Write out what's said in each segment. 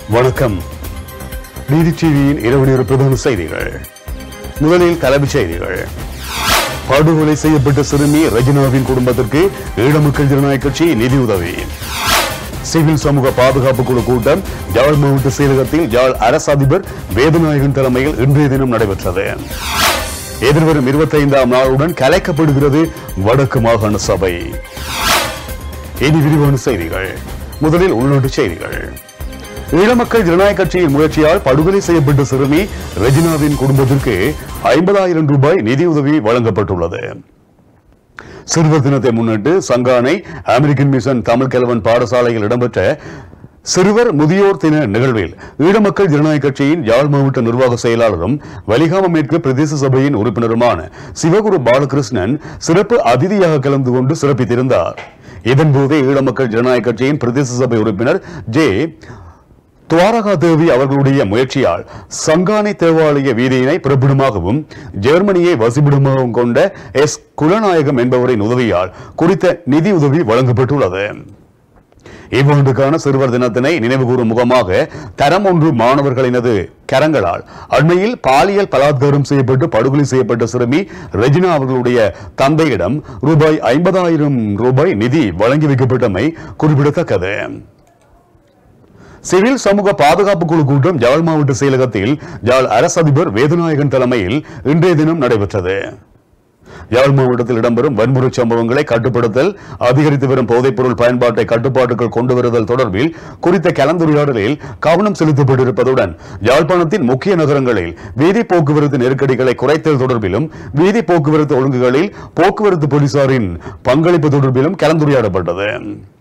வணக்கம் நீதி டிவியின் இரவு நேர பிரதான செய்திகள் முதலில் தலைமைச் செய்திகள் படுகொலை செய்யப்பட்ட சிறுமி ரஜினாவின் குடும்பத்திற்கு ஈழ மக்கள் ஜனநாயக கட்சி நிதியுதவி சிவில் சமூக பாதுகாப்பு குழு கூட்டம் யாழ் மாவட்ட செயலகத்தில் யாழ் அரசு அதிபர் வேதநாயகன் தலைமையில் இன்றைய தினம் நடைபெற்றது எதிர்வரும் இருபத்தைந்தாம் நாளுடன் கலைக்கப்படுகிறது வடக்கு மாகாண சபை இனி விரிவான செய்திகள் முதலில் உள்நாட்டு செய்திகள் ஈழமக்கள் ஜனநாயக கட்சியின் முயற்சியால் படுகொலை செய்யப்பட்ட சிறுமி ரெஜினாவின் குடும்பத்திற்கு ஐம்பதாயிரம் ரூபாய் நிதியுதவி வழங்கப்பட்டுள்ளது சிறுவர் தினத்தை முன்னிட்டு சங்கானை அமெரிக்கன் மிஷன் தமிழ் கலவன் பாடசாலையில் இடம்பெற்ற சிறுவர் முதியோர் தின நிகழ்வில் ஈழமக்கள் ஜனநாயக கட்சியின் யாழ் மாவட்ட நிர்வாக செயலாளரும் வலிகாம மேற்கு பிரதேச சபையின் உறுப்பினருமான சிவகுரு பாலகிருஷ்ணன் சிறப்பு அதிதியாக கலந்து கொண்டு சிறப்பித்திருந்தார் இதன்போது ஈழமக்கள் ஜனநாயக கட்சியின் பிரதேச சபை உறுப்பினர் ஜே துவாரகா தேவி அவர்களுடைய முயற்சியால் சங்கானை தேவாலய வீதியினை பிறப்பிடமாகவும் ஜெர்மனியை வசிப்பிடமாகவும் கொண்ட எஸ் குலநாயகம் என்பவரின் உதவியால் குறித்த நிதி உதவி வழங்கப்பட்டுள்ளது இவ்வாண்டுக்கான சிறுவர் தினத்தினை நினைவுகூரும் முகமாக தரம் ஒன்று மாணவர்களினது கரங்களால் அண்மையில் பாலியல் பலாத்காரம் செய்யப்பட்டு படுகொலை செய்யப்பட்ட சிறுமி ரெஜினா அவர்களுடைய தந்தையிடம் ரூபாய் ஐம்பதாயிரம் ரூபாய் நிதி வழங்கி வைக்கப்பட்டமை குறிப்பிடத்தக்கது சிவில் சமூக பாதுகாப்பு குழு கூட்டம் யாழ் மாவட்ட செயலகத்தில் யாழ் அரசு அதிபர் வேதநாயகன் தலைமையில் இன்றைய தினம் நடைபெற்றது யாழ் மாவட்டத்தில் இடம்பெறும் வன்முறை சம்பவங்களை கட்டுப்படுத்தல் அதிகரித்து வரும் போதைப்பொருள் பயன்பாட்டை கட்டுப்பாட்டுக்குள் கொண்டு வருதல் தொடர்பில் குறித்த கலந்துரையாடலில் கவனம் செலுத்தப்பட்டிருப்பதுடன் யாழ்ப்பாணத்தின் முக்கிய நகரங்களில் வீதி போக்குவரத்து நெருக்கடிகளை குறைத்தல் தொடர்பிலும் வீதி போக்குவரத்து ஒழுங்குகளில் போக்குவரத்து போலீசாரின் பங்களிப்பு தொடர்பிலும் கலந்துரையாடப்பட்டது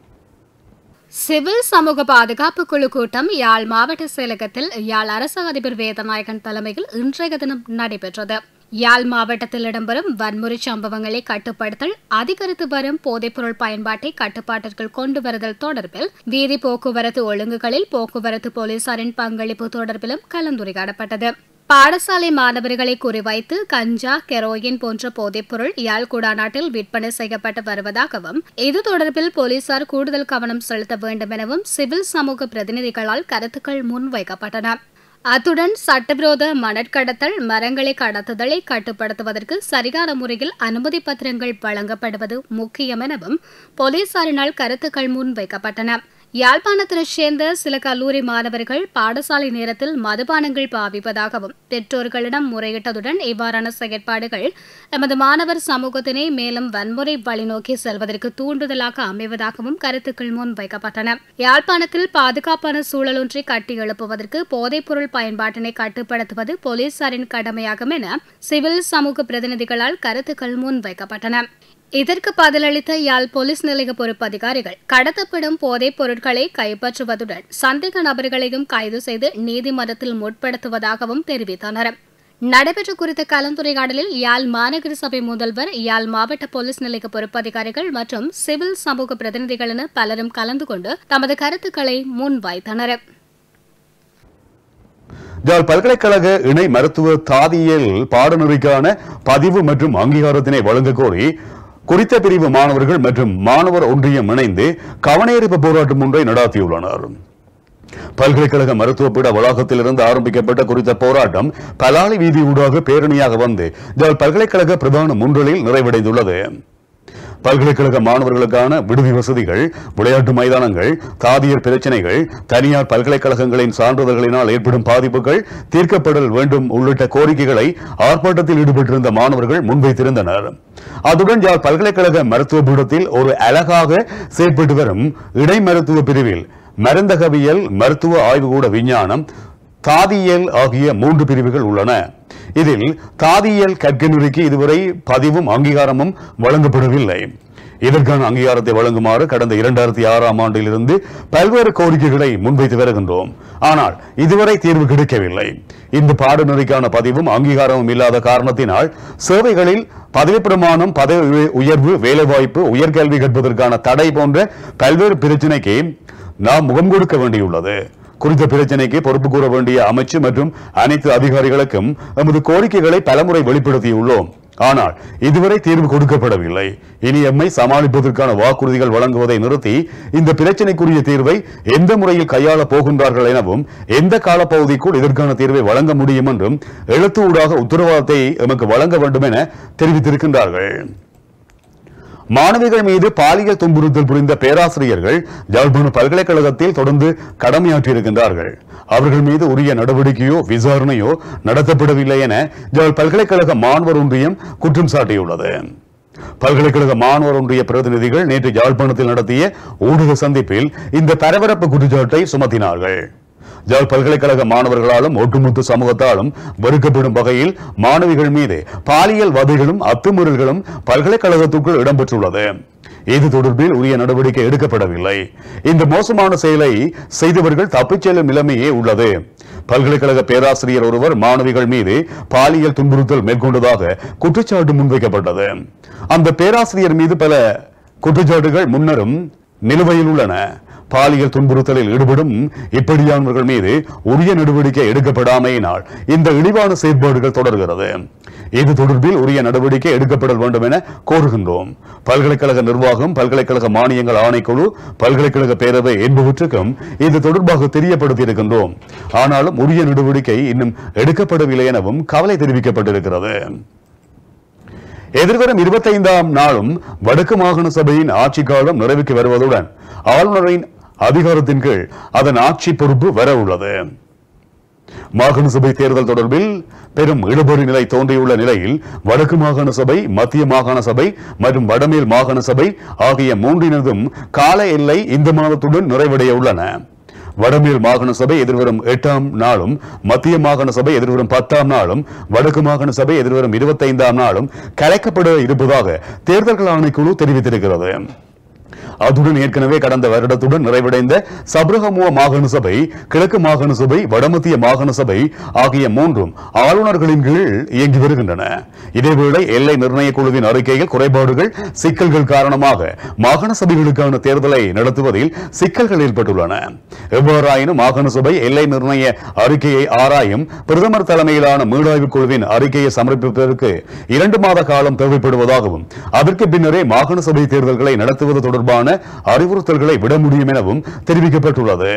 சிவில் சமூக பாதுகாப்பு குழு கூட்டம் யாழ் மாவட்ட செயலகத்தில் யாழ் அரசு அதிபர் வேதநாயகன் தலைமையில் இன்றைய தினம் நடைபெற்றது யாழ் மாவட்டத்தில் இடம்பெறும் வன்முறை சம்பவங்களை கட்டுப்படுத்தல் அதிகரித்து வரும் போதைப்பொருள் பயன்பாட்டை கட்டுப்பாட்டிற்குள் கொண்டு வருதல் தொடர்பில் வீதி போக்குவரத்து ஒழுங்குகளில் போக்குவரத்து போலீசாரின் பங்களிப்பு தொடர்பிலும் கலந்துரையாடப்பட்டது பாடசாலை மாணவர்களை குறிவைத்து கஞ்சா கெரோயின் போன்ற போதைப்பொருள் யாழ் குடாநாட்டில் விற்பனை செய்யப்பட்டு வருவதாகவும் இது தொடர்பில் போலீசார் கூடுதல் கவனம் செலுத்த வேண்டும் எனவும் சிவில் சமூக பிரதிநிதிகளால் கருத்துக்கள் முன்வைக்கப்பட்டன அத்துடன் சட்டவிரோத மணற்கடத்தல் மரங்களை கடத்துதலை கட்டுப்படுத்துவதற்கு சரியான முறையில் அனுமதி பத்திரங்கள் வழங்கப்படுவது முக்கியம் எனவும் போலீசாரினால் கருத்துக்கள் முன்வைக்கப்பட்டன யாழ்ப்பாணத்தைச் சேர்ந்த சில கல்லூரி மாணவர்கள் பாடசாலை நேரத்தில் மதுபானங்கள் பாவிப்பதாகவும் பெற்றோர்களிடம் முறையிட்டதுடன் இவ்வாறான செயற்பாடுகள் எமது மாணவர் சமூகத்தினை மேலும் வன்முறை வழிநோக்கி செல்வதற்கு தூண்டுதலாக அமைவதாகவும் கருத்துக்கள் முன்வைக்கப்பட்டன யாழ்ப்பாணத்தில் பாதுகாப்பான சூழலொன்றை கட்டி எழுப்புவதற்கு போதைப்பொருள் பயன்பாட்டினை கட்டுப்படுத்துவது போலீசாரின் கடமையாகும் என சிவில் சமூக பிரதிநிதிகளால் கருத்துக்கள் முன்வைக்கப்பட்டன இதற்கு பதிலளித்த யாழ் போலீஸ் நிலைய பொறுப்பு அதிகாரிகள் கடத்தப்படும் போதைப் பொருட்களை கைப்பற்றுவதுடன் சந்தேக நபர்களையும் கைது செய்து நீதிமன்றத்தில் முற்படுத்துவதாகவும் தெரிவித்தனர் நடைபெற்ற குறித்த கலந்துரையாடலில் யாழ் மாநகர சபை முதல்வர் யாழ் மாவட்ட போலீஸ் நிலைய பொறுப்பு அதிகாரிகள் மற்றும் சிவில் சமூக பிரதிநிதிகள் என பலரும் கலந்து கொண்டு தமது கருத்துக்களை முன்வைத்தனர் யாழ் பல்கலைக்கழக இணை மருத்துவ தாதியல் பாடநெறிக்கான பதிவு மற்றும் அங்கீகாரத்தினை வழங்க கோரி குறித்த பிரிவு மாணவர்கள் மற்றும் மாணவர் ஒன்றியம் இணைந்து கவனஈர்ப்பு போராட்டம் ஒன்றை நடாத்தியுள்ளனர் பல்கலைக்கழக மருத்துவப்பீட வளாகத்திலிருந்து ஆரம்பிக்கப்பட்ட குறித்த போராட்டம் பலாலி வீதி ஊடாக பேரணியாக வந்து யாழ் பல்கலைக்கழக பிரதான முன்றலில் நிறைவடைந்துள்ளது பல்கலைக்கழக மாணவர்களுக்கான விடுதி வசதிகள் விளையாட்டு மைதானங்கள் தாதியர் பிரச்சனைகள் தனியார் பல்கலைக்கழகங்களின் சான்றிதழ்களினால் ஏற்படும் பாதிப்புகள் தீர்க்கப்படல் வேண்டும் உள்ளிட்ட கோரிக்கைகளை ஆர்ப்பாட்டத்தில் ஈடுபட்டிருந்த மாணவர்கள் முன்வைத்திருந்தனர் அதுடன் யாழ் பல்கலைக்கழக மருத்துவ பீடத்தில் ஒரு அழகாக செயற்பட்டு வரும் இடை மருத்துவ பிரிவில் மருந்தகவியல் மருத்துவ ஆய்வுகூட விஞ்ஞானம் தாதியல் ஆகிய மூன்று பிரிவுகள் உள்ளன இதில் தாதியல் கற்கநெறிக்கு இதுவரை பதிவும் அங்கீகாரமும் வழங்கப்படவில்லை இதற்கான அங்கீகாரத்தை வழங்குமாறு கடந்த இரண்டாயிரத்தி ஆறாம் ஆண்டிலிருந்து பல்வேறு கோரிக்கைகளை முன்வைத்து வருகின்றோம் ஆனால் இதுவரை தீர்வு கிடைக்கவில்லை இந்த பாடநெறிக்கான பதிவும் அங்கீகாரமும் இல்லாத காரணத்தினால் சேவைகளில் பதவி பிரமாணம் பதவி உயர்வு வேலைவாய்ப்பு உயர்கல்வி கற்பதற்கான தடை போன்ற பல்வேறு பிரச்சினைக்கு நாம் முகம் கொடுக்க வேண்டியுள்ளது குறித்த பிரச்சனைக்கு பொறுப்பு கூற வேண்டிய அமைச்சு மற்றும் அனைத்து அதிகாரிகளுக்கும் எமது கோரிக்கைகளை பலமுறை வெளிப்படுத்தியுள்ளோம் ஆனால் இதுவரை தீர்வு கொடுக்கப்படவில்லை இனி எம்மை சமாளிப்பதற்கான வாக்குறுதிகள் வழங்குவதை நிறுத்தி இந்த பிரச்சனைக்குரிய தீர்வை எந்த முறையில் கையாளப் போகின்றார்கள் எனவும் எந்த காலப்பகுதிக்குள் இதற்கான தீர்வை வழங்க முடியும் என்றும் எழுத்து ஊடாக உத்தரவாதத்தை எமக்கு வழங்க வேண்டும் என தெரிவித்திருக்கின்றார்கள் மாணவிகள் மீது பாலியல் துன்புறுத்தல் புரிந்த பேராசிரியர்கள் யாழ்ப்பாண பல்கலைக்கழகத்தில் தொடர்ந்து கடமையாற்றியிருக்கின்றார்கள் அவர்கள் மீது உரிய நடவடிக்கையோ விசாரணையோ நடத்தப்படவில்லை என யாழ் பல்கலைக்கழக மாணவர் ஒன்றியம் குற்றம் சாட்டியுள்ளது பல்கலைக்கழக மாணவர் ஒன்றிய பிரதிநிதிகள் நேற்று யாழ்ப்பாணத்தில் நடத்திய ஊடக சந்திப்பில் இந்த பரபரப்பு குற்றச்சாட்டை சுமத்தினார்கள் ஜாழ் பல்கலைக்கழக மாணவர்களாலும் ஒட்டுமொத்த சமூகத்தாலும் வெறுக்கப்படும் வகையில் மாணவிகள் மீது பாலியல் வதைகளும் அத்துமீறல்களும் பல்கலைக்கழகத்துக்குள் இடம்பெற்றுள்ளது இது தொடர்பில் உரிய நடவடிக்கை எடுக்கப்படவில்லை இந்த மோசமான செயலை செய்தவர்கள் தப்பிச் செல்லும் நிலைமையே உள்ளது பல்கலைக்கழக பேராசிரியர் ஒருவர் மாணவிகள் மீது பாலியல் துன்புறுத்தல் மேற்கொண்டதாக குற்றச்சாட்டு முன்வைக்கப்பட்டது அந்த பேராசிரியர் மீது பல குற்றச்சாட்டுகள் முன்னரும் நிலுவையில் உள்ளன பாலியல் துன்புறுத்தலில் ஈடுபடும் இப்படியானவர்கள் மீது உரிய நடவடிக்கை எடுக்கப்படாமையினால் இந்த இழிவான செயற்பாடுகள் தொடர்கிறது இது தொடர்பில் உரிய நடவடிக்கை எடுக்கப்பட வேண்டும் என கோருகின்றோம் பல்கலைக்கழக நிர்வாகம் பல்கலைக்கழக மானியங்கள் ஆணைக்குழு பல்கலைக்கழக பேரவை என்பவற்றுக்கும் இது தொடர்பாக தெரியப்படுத்தியிருக்கின்றோம் ஆனாலும் உரிய நடவடிக்கை இன்னும் எடுக்கப்படவில்லை எனவும் கவலை தெரிவிக்கப்பட்டிருக்கிறது எதிர்வரும் இருபத்தைந்தாம் நாளும் வடக்கு மாகாண சபையின் ஆட்சி காலம் நிறைவுக்கு வருவதுடன் ஆளுநரின் அதிகாரத்தின் கீழ் அதன் ஆட்சி பொறுப்பு வர உள்ளது மாகாண சபை தேர்தல் தொடர்பில் பெரும் இழுபறி நிலை தோன்றியுள்ள நிலையில் வடக்கு மாகாண சபை மத்திய மாகாண சபை மற்றும் வடமேல் மாகாண சபை ஆகிய மூன்றினதும் கால எல்லை இந்த மாதத்துடன் நிறைவடைய உள்ளன வடமேல் மாகாண சபை எதிர்வரும் எட்டாம் நாளும் மத்திய மாகாண சபை எதிர்வரும் பத்தாம் நாளும் வடக்கு மாகாண சபை எதிர்வரும் இருபத்தைந்தாம் நாளும் கலைக்கப்பட இருப்பதாக தேர்தல்கள் ஆணைக்குழு தெரிவித்திருக்கிறது அதுடன் ஏற்கனவே கடந்த வருடத்துடன் நிறைவடைந்த சப்ரகமுவ மாகாண சபை கிழக்கு மாகாண சபை வடமத்திய மாகாண சபை ஆகிய மூன்றும் ஆளுநர்களின் கீழ் இயங்கி வருகின்றன இதேவேளை எல்லை நிர்ணய குழுவின் அறிக்கையில் குறைபாடுகள் சிக்கல்கள் காரணமாக மாகாண சபைகளுக்கான தேர்தலை நடத்துவதில் சிக்கல்கள் ஏற்பட்டுள்ளன எவ்வாறாயினும் மாகாண சபை எல்லை நிர்ணய அறிக்கையை ஆராயும் பிரதமர் தலைமையிலான மீளாய்வு குழுவின் அறிக்கையை சமர்ப்பிப்பதற்கு இரண்டு மாத காலம் தேவைப்படுவதாகவும் அதற்கு பின்னரே மாகாண சபை தேர்தல்களை நடத்துவது தொடர்பான அறிவுறுத்தல்களை விட முடியும் எனவும் தெரிவிக்கப்பட்டுள்ளது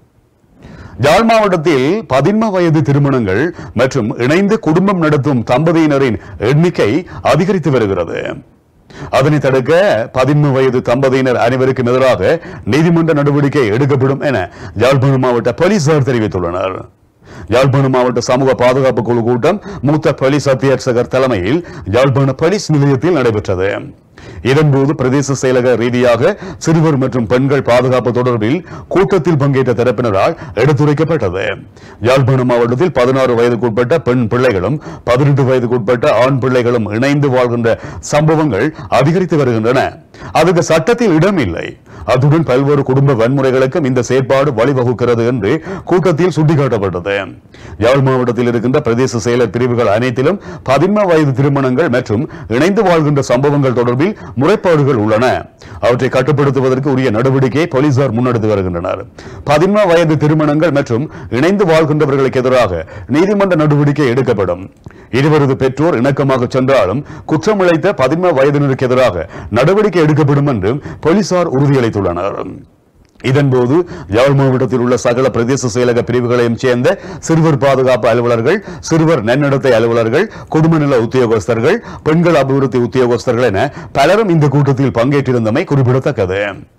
யாழ் மாவட்டத்தில் பதின்ம வயது திருமணங்கள் மற்றும் இணைந்து குடும்பம் நடத்தும் தம்பதியினரின் எண்ணிக்கை அதிகரித்து வருகிறது அதனை தடுக்க பதின்ம வயது தம்பதியினர் அனைவருக்கும் எதிராக நீதிமன்ற நடவடிக்கை எடுக்கப்படும் என யாழ்ப்பாணம் மாவட்ட போலீசார் தெரிவித்துள்ளனர் யாழ்ப்பாணம் மாவட்ட சமூக பாதுகாப்பு குழு கூட்டம் மூத்த போலீஸ் அத்தியட்சகர் தலைமையில் யாழ்ப்பாண போலீஸ் நிலையத்தில் நடைபெற்றது இதன்போது பிரதேச செயலக ரீதியாக சிறுவர் மற்றும் பெண்கள் பாதுகாப்பு தொடர்பில் கூட்டத்தில் பங்கேற்ற தரப்பினரால் எடுத்துரைக்கப்பட்டது யாழ்ப்பாணம் மாவட்டத்தில் பதினாறு வயதுக்குட்பட்ட பெண் பிள்ளைகளும் பதினெட்டு வயதுக்குட்பட்ட ஆண் பிள்ளைகளும் இணைந்து வாழ்கின்ற சம்பவங்கள் அதிகரித்து வருகின்றன அதுக்கு சட்டத்தில் இடம் இல்லை அதுடன் பல்வேறு குடும்ப வன்முறைகளுக்கும் இந்த செயற்பாடு வழிவகுக்கிறது என்று கூட்டத்தில் சுட்டிக்காட்டப்பட்டது யாழ் மாவட்டத்தில் இருக்கின்ற பிரதேச செயலர் பிரிவுகள் அனைத்திலும் பதின்ம வயது திருமணங்கள் மற்றும் இணைந்து வாழ்கின்ற சம்பவங்கள் தொடர்பில் முறைப்பாடுகள் உள்ளன அவற்றை கட்டுப்படுத்துவதற்கு உரிய நடவடிக்கையை போலீசார் முன்னெடுத்து வருகின்றனர் பதின்ம வயது திருமணங்கள் மற்றும் இணைந்து வாழ்கின்றவர்களுக்கு எதிராக நீதிமன்ற நடவடிக்கை எடுக்கப்படும் இருவரது பெற்றோர் இணக்கமாக சென்றாலும் குற்றம் இழைத்த பதின்ம வயதினருக்கு எதிராக நடவடிக்கை எடுக்கப்படும் என்றும் போலீசார் உறுதியளித்துள்ளனர் இதன்போது யாழ் மாவட்டத்தில் உள்ள சகல பிரதேச செயலக பிரிவுகளையும் சேர்ந்த சிறுவர் பாதுகாப்பு அலுவலர்கள் சிறுவர் நன்னடத்தை அலுவலர்கள் குடும்ப நல உத்தியோகஸ்தர்கள் பெண்கள் அபிவிருத்தி உத்தியோகஸ்தர்கள் என பலரும் இந்த கூட்டத்தில் பங்கேற்றிருந்தமை குறிப்பிடத்தக்கது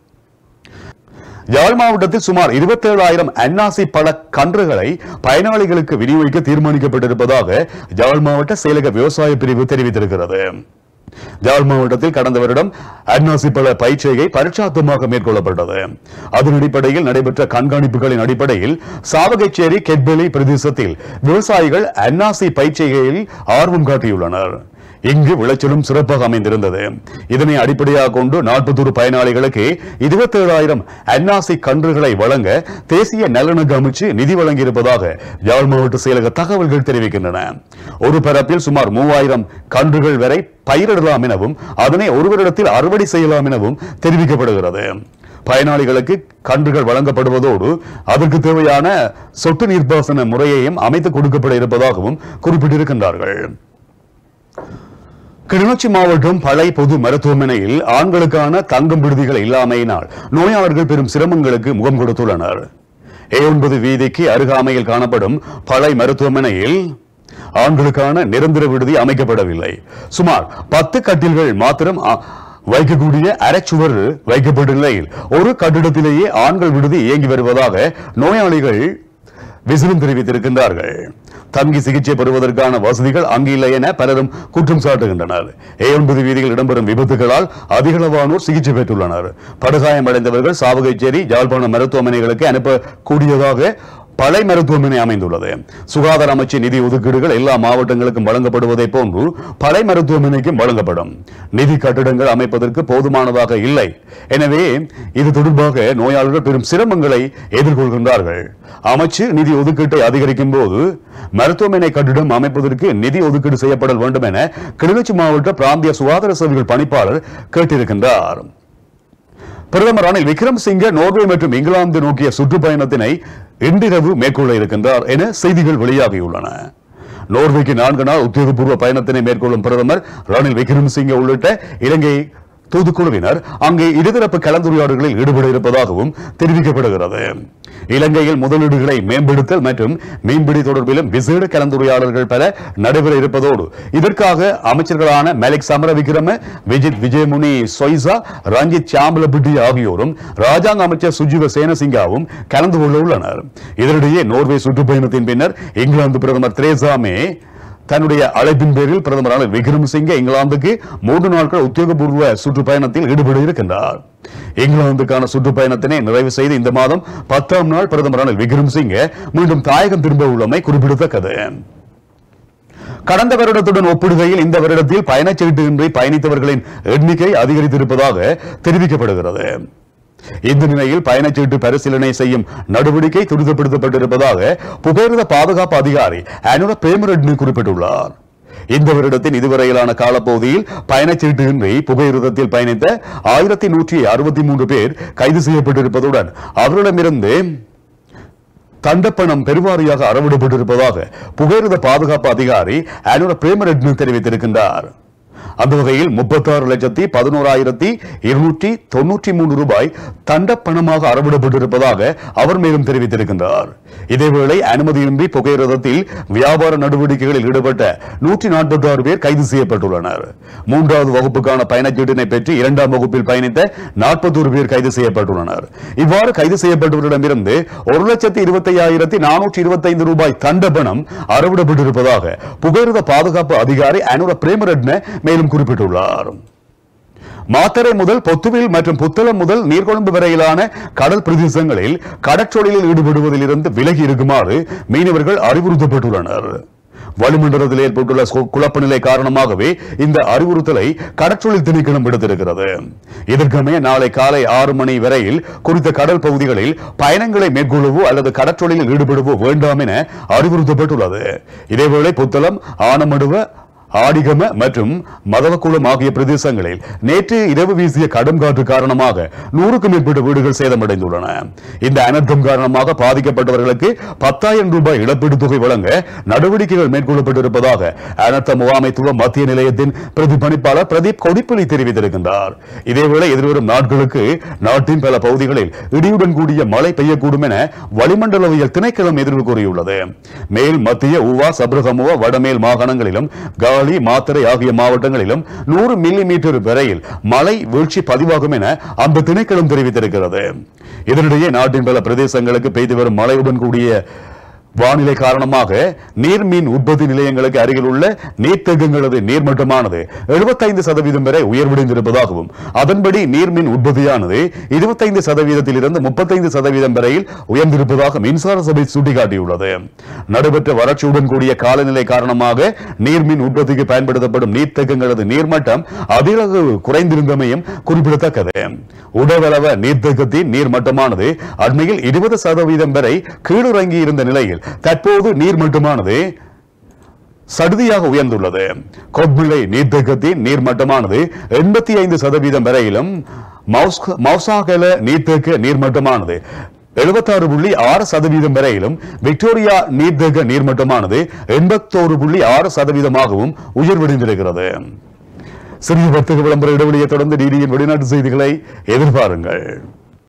யாழ் மாவட்டத்தில் சுமார் இருபத்தேழாயிரம் அன்னாசி பழ கன்றுகளை பயனாளிகளுக்கு விநியோகிக்க தீர்மானிக்கப்பட்டிருப்பதாக யாழ் மாவட்ட செயலக விவசாய பிரிவு தெரிவித்திருக்கிறது யாழ் மாவட்டத்தில் கடந்த வருடம் அன்னாசி பழ பயிற்சிகை பரிட்சார்த்தமாக மேற்கொள்ளப்பட்டது அதன் அடிப்படையில் நடைபெற்ற கண்காணிப்புகளின் அடிப்படையில் சாவகச்சேரி கெட்பெலி பிரதேசத்தில் விவசாயிகள் அன்னாசி பயிற்சிகையில் ஆர்வம் காட்டியுள்ளனர் இங்கு விளைச்சலும் சிறப்பாக அமைந்திருந்தது இதனை அடிப்படையாக கொண்டு நாற்பத்தொரு பயனாளிகளுக்கு இருபத்தேழாயிரம் அன்னாசி கன்றுகளை வழங்க தேசிய நல்லிணக்க அமைச்சு நிதி வழங்கியிருப்பதாக யாழ் மாவட்ட செயலக தகவல்கள் தெரிவிக்கின்றன ஒரு பரப்பில் சுமார் மூவாயிரம் கன்றுகள் வரை பயிரிடலாம் எனவும் அதனை ஒருவரிடத்தில் அறுவடை செய்யலாம் எனவும் தெரிவிக்கப்படுகிறது பயனாளிகளுக்கு கன்றுகள் வழங்கப்படுவதோடு அதற்கு தேவையான சொட்டு நீர்ப்பாசன முறையையும் அமைத்து கொடுக்கப்பட இருப்பதாகவும் குறிப்பிட்டிருக்கின்றார்கள் கிளிநொச்சி மாவட்டம் பளை பொது மருத்துவமனையில் ஆண்களுக்கான தங்கும் விடுதிகள் இல்லாமையினால் நோயாளர்கள் பெரும் சிரமங்களுக்கு முகம் கொடுத்துள்ளனர் ஏ ஒன்பது வீதிக்கு அருகாமையில் காணப்படும் பளை மருத்துவமனையில் ஆண்களுக்கான நிரந்தர விடுதி அமைக்கப்படவில்லை சுமார் பத்து கட்டில்கள் மாத்திரம் அ- வைக்கக்கூடிய அரைச்சுவர் வைக்கப்பட்ட நிலையில் ஒரு கட்டிடத்திலேயே ஆண்கள் விடுதி இயங்கி வருவதாக நோயாளிகள் விசிலும் தெரிவித்திருக்கின்றார்கள் தங்கி சிகிச்சை பெறுவதற்கான வசதிகள் அங்கு இல்லை என பலரும் குற்றம் சாட்டுகின்றனர் ஏ ஒன்பது வீதியில் இடம்பெறும் விபத்துகளால் அதிகளவானோர் சிகிச்சை பெற்றுள்ளனர் படுகாயமடைந்தவர்கள் சாவகச்சேரி யாழ்ப்பாணம் மருத்துவமனைகளுக்கு அனுப்பக்கூடியதாக பளை மருத்துவமனை அமைந்துள்ளது சுகாதார அமைச்சு நிதி ஒதுக்கீடுகள் எல்லா மாவட்டங்களுக்கும் வழங்கப்படுவதை போன்று பளை மருத்துவமனைக்கும் வழங்கப்படும் நிதி கட்டிடங்கள் அமைப்பதற்கு போதுமானதாக இல்லை எனவே இது தொடர்பாக நோயாளர்கள் பெரும் சிரமங்களை எதிர்கொள்கின்றார்கள் அமைச்சு நிதி ஒதுக்கீட்டை அதிகரிக்கும் போது மருத்துவமனை கட்டிடம் அமைப்பதற்கு நிதி ஒதுக்கீடு செய்யப்பட வேண்டும் என கிளிநொச்சி மாவட்ட பிராந்திய சுகாதார சேவைகள் பணிப்பாளர் கேட்டிருக்கின்றார் பிரதமர் ரணில் விக்ரம்சிங்கே நோர்வே மற்றும் இங்கிலாந்து நோக்கிய சுற்றுப்பயணத்தினை இன்றிரவு மேற்கொள்ள இருக்கின்றார் என செய்திகள் வெளியாகியுள்ளன நோர்வேக்கு நான்கு நாள் உத்தியோகபூர்வ பயணத்தினை மேற்கொள்ளும் பிரதமர் ரணில் விக்ரம்சிங்கே உள்ளிட்ட இலங்கை தூதுக்குழுவினர் அங்கே இருதரப்பு கலந்துரையாடல்களில் ஈடுபட இருப்பதாகவும் தெரிவிக்கப்படுகிறது இலங்கையில் முதலீடுகளை மேம்படுத்தல் மற்றும் மீன்பிடி தொடர்பிலும் விசேட கலந்துரையாடல்கள் பல நடைபெற இருப்பதோடு இதற்காக அமைச்சர்களான மலிக் சமரவிக்ரம விஜித் விஜயமுனி சொய்சா ரஞ்சித் சாம்பலபிட்டி ஆகியோரும் ராஜாங்க அமைச்சர் சுஜீவ சேனசிங்காவும் கலந்து கொள்ள உள்ளனர் இதனிடையே நோர்வே சுற்றுப்பயணத்தின் பின்னர் இங்கிலாந்து பிரதமர் தெரேசா மே தன்னுடைய அழைப்பின் பேரில் பிரதமர் ரணில் விக்ரமசிங்கே இங்கிலாந்துக்கு மூன்று நாட்கள் உத்தியோகபூர்வ சுற்றுப்பயணத்தில் ஈடுபட இருக்கின்றார் இங்கிலாந்துக்கான சுற்றுப்பயணத்தினை நிறைவு செய்து இந்த மாதம் பத்தாம் நாள் பிரதமர் ரணில் விக்ரமசிங்கே மீண்டும் தாயகம் திரும்ப உள்ளமை குறிப்பிடத்தக்கது கடந்த வருடத்துடன் ஒப்பிடுகையில் இந்த வருடத்தில் பயணச்சீட்டின்றி பயணித்தவர்களின் எண்ணிக்கை அதிகரித்திருப்பதாக தெரிவிக்கப்படுகிறது இந்த நிலையில் பயணச்சீட்டு பரிசீலனை செய்யும் நடவடிக்கை துரிதப்படுத்தப்பட்டிருப்பதாக புகையிரத பாதுகாப்பு அதிகாரி அனுர பிரேமரெட்னி குறிப்பிட்டுள்ளார் இந்த வருடத்தின் இதுவரையிலான காலப்பகுதியில் பயணச்சீட்டின்றி புகையிரதத்தில் பயணித்த ஆயிரத்தி நூற்றி அறுபத்தி மூன்று பேர் கைது செய்யப்பட்டிருப்பதுடன் அவர்களிடமிருந்து தண்டப்பணம் பெருவாரியாக அறவிடப்பட்டிருப்பதாக புகையிரத பாதுகாப்பு அதிகாரி அனுர பிரேமரெட்னி தெரிவித்திருக்கின்றார் அந்த வகையில் முப்பத்தாறு லட்சத்தி பதினோராயிரத்தி இருநூற்றி தொன்னூற்றி மூன்று ரூபாய் தண்டப்பணமாக அறவிடப்பட்டிருப்பதாக அவர் மேலும் தெரிவித்திருக்கின்றார் இதேவேளை அனுமதியின்றி புகையிரதத்தில் வியாபார நடவடிக்கைகளில் ஈடுபட்ட நூற்றி நாற்பத்தி ஆறு பேர் கைது செய்யப்பட்டுள்ளனர் மூன்றாவது வகுப்புக்கான பயணச்சீட்டினை பெற்று இரண்டாம் வகுப்பில் பயணித்த நாற்பத்தோரு பேர் கைது செய்யப்பட்டுள்ளனர் இவ்வாறு கைது செய்யப்பட்டவர்களிடமிருந்து ஒரு லட்சத்தி இருபத்தி ஐயாயிரத்தி நானூற்றி இருபத்தைந்து ரூபாய் தண்டபணம் அறவிடப்பட்டிருப்பதாக புகையிரத பாதுகாப்பு அதிகாரி அனுர பிரேமரட்ன மேலும் குறிப்பிட்டுள்ளார் மாத்தறை முதல் பொத்துவில் மற்றும் புத்தளம் முதல் நீர்கொழும்பு வரையிலான கடல் பிரதேசங்களில் கடற்றொழிலில் ஈடுபடுவதில் இருந்து விலகி இருக்குமாறு மீனவர்கள் அறிவுறுத்தப்பட்டுள்ளனர் வளிமண்டலத்தில் ஏற்பட்டுள்ள சு- குழப்ப நிலை காரணமாகவே இந்த அறிவுறுத்தலை கடற்றொழில் திணைக்களம் விடுத்திருக்கிறது இதற்கமைய நாளை காலை ஆறு மணி வரையில் குறித்த கடல் பகுதிகளில் பயணங்களை மேற்கொள்ளவோ அல்லது கடற்றொழிலில் ஈடுபடவோ வேண்டாம் என அறிவுறுத்தப்பட்டுள்ளது இதேவேளை புத்தளம் ஆனமடுவ ஆடிகம மற்றும் மதவக்குளம் ஆகிய பிரதேசங்களில் நேற்று இரவு வீசிய கடும் காற்று காரணமாக நூறுக்கும் மேற்பட்ட வீடுகள் சேதமடைந்துள்ளன இந்த அனர்த்தம் காரணமாக பாதிக்கப்பட்டவர்களுக்கு பத்தாயிரம் ரூபாய் இழப்பீடு தொகை வழங்க நடவடிக்கைகள் மேற்கொள்ளப்பட்டிருப்பதாக அனர்த்த முகாமைத்துவ மத்திய நிலையத்தின் பிரதிபலிப்பாளர் பிரதீப் கொடிப்புலி தெரிவித்திருக்கின்றார் இதேவேளை எதிர்வரும் நாட்களுக்கு நாட்டின் பல பகுதிகளில் இடியுடன் கூடிய மழை பெய்யக்கூடும் என வளிமண்டலவியல் திணைக்களம் எதிர்வு கூறியுள்ளது மேல் மத்திய ஊவா சப்ரகமுவா வடமேல் மாகாணங்களிலும் காலி மாத்தறை ஆகிய மாவட்டங்களிலும் நூறு மில்லி மீட்டர் வரையில் மழை வீழ்ச்சி பதிவாகும் என அந்த திணைக்களம் தெரிவித்திருக்கிறது இதனிடையே நாட்டின் பல பிரதேசங்களுக்கு பெய்து வரும் மழையுடன் கூடிய வானிலை காரணமாக நீர்மீன் உற்பத்தி நிலையங்களுக்கு அருகில் உள்ள நீர்த்தேக்கங்களது நீர்மட்டமானது 75% சதவீதம் வரை உயர்வடைந்திருப்பதாகவும் அதன்படி நீர்மின் உற்பத்தியானது 25% சதவீதத்திலிருந்து முப்பத்தைந்து சதவீதம் வரையில் உயர்ந்திருப்பதாக மின்சார சபை சுட்டிக்காட்டியுள்ளது நடைபெற்ற வறட்சியுடன் கூடிய காலநிலை காரணமாக நீர்மின் உற்பத்திக்கு பயன்படுத்தப்படும் நீர்த்தேக்கங்களது நீர்மட்டம் அதிக குறைந்திருந்தமையும் குறிப்பிடத்தக்கது உடவளவ நீர்த்தேக்கத்தின் நீர்மட்டமானது அண்மையில் இருபது சதவீதம் வரை கீழிறங்கி இருந்த நிலையில் தற்போது நீர்மட்டமானது சடுதியாக உயர்ந்துள்ளது கொட்மில்லை நீர்த்தேக்கத்தின் நீர்மட்டமானது எண்பத்தி ஐந்து சதவீதம் வரையிலும் மௌஸ்க- மௌசாகல நீர்த்தேக்க நீர்மட்டமானது எழுபத்தாறு புள்ளி ஆறு சதவீதம் வரையிலும் விக்டோரியா நீர்த்தேக்க நீர்மட்டமானது எண்பத்தோரு புள்ளி ஆறு சதவீதமாகவும் உயர்வடைந்திருக்கிறது சிறிய வர்த்தக விளம்பர இடைவெளியை தொடர்ந்து டிடியின் வெளிநாட்டு செய்திகளை எதிர்பாருங்கள்